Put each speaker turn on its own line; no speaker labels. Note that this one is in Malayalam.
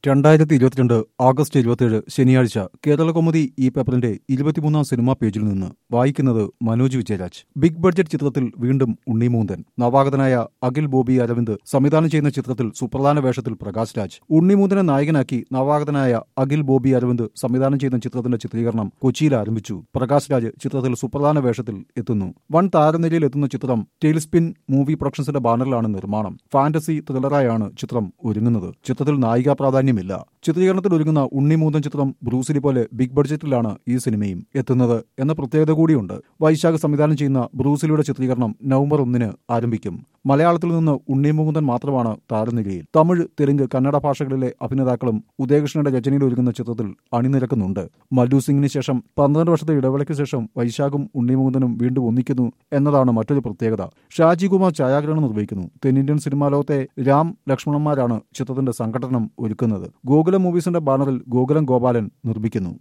രണ്ടായിരത്തി ഇരുപത്തിരണ്ട് ആഗസ്റ്റ് ഇരുപത്തിയേഴ് ശനിയാഴ്ച കേരള കൗമുദി ഈ പേപ്പറിന്റെ ഇരുപത്തിമൂന്നാം സിനിമാ പേജിൽ നിന്ന് വായിക്കുന്നത് മനോജ് വിജയരാജ് ബിഗ് ബഡ്ജറ്റ് ചിത്രത്തിൽ വീണ്ടും ഉണ്ണിമൂന്തൻ നവാഗതനായ അഖിൽ ബോബി അരവിന്ദ് സംവിധാനം ചെയ്യുന്ന ചിത്രത്തിൽ സുപ്രധാന വേഷത്തിൽ പ്രകാശ് രാജ് ഉണ്ണിമൂന്തനെ നായകനാക്കി നവാഗതനായ അഖിൽ ബോബി അരവിന്ദ് സംവിധാനം ചെയ്യുന്ന ചിത്രത്തിന്റെ ചിത്രീകരണം കൊച്ചിയിൽ ആരംഭിച്ചു പ്രകാശ് രാജ് ചിത്രത്തിൽ സുപ്രധാന വേഷത്തിൽ എത്തുന്നു വൻ താരനിരയിൽ എത്തുന്ന ചിത്രം ടെയിൽസ്പിൻ മൂവി പ്രൊഡക്ഷൻസിന്റെ ബാനറിലാണ് നിർമ്മാണം ഫാന്റസി ത്രില്ലറായാണ് ചിത്രം ഒരുങ്ങുന്നത് ചിത്രത്തിൽ നായികാ പ്രാധാന്യമില്ല ചിത്രീകരണത്തിൽ ഒരുങ്ങുന്ന ഉണ്ണിമൂന്തൻ ചിത്രം ബ്രൂസിലി പോലെ ബിഗ് ബഡ്ജറ്റിലാണ് ഈ സിനിമയും എത്തുന്നത് എന്ന പ്രത്യേകത കൂടിയുണ്ട് വൈശാഖ് സംവിധാനം ചെയ്യുന്ന ബ്രൂസിലിയുടെ ചിത്രീകരണം നവംബർ ഒന്നിന് ആരംഭിക്കും മലയാളത്തിൽ നിന്ന് ഉണ്ണിമൂന്തൻ മാത്രമാണ് താരനിരയിൽ തമിഴ് തെലുങ്ക് കന്നഡ ഭാഷകളിലെ അഭിനേതാക്കളും ഉദയകൃഷ്ണന്റെ രചനയിൽ ഒരുങ്ങുന്ന ചിത്രത്തിൽ അണിനിരക്കുന്നുണ്ട് മല്ലു സിംഗിന് ശേഷം പന്ത്രണ്ട് വർഷത്തെ ഇടവേളയ്ക്ക് ശേഷം വൈശാഖും ഉണ്ണിമൂന്തനും വീണ്ടും ഒന്നിക്കുന്നു എന്നതാണ് മറ്റൊരു പ്രത്യേകത ഷാജി കുമാർ ഛായാഗ്രഹണം നിർവഹിക്കുന്നു തെന്നിന്ത്യൻ സിനിമാ ലോകത്തെ രാം ലക്ഷ്മണന്മാരാണ് ചിത്രത്തിന്റെ സംഘടനം ഒരുക്കുന്നത് ഗോകുലം മൂവീസിന്റെ ബാനറിൽ ഗോകുലം ഗോപാലൻ നിർമ്മിക്കുന്നു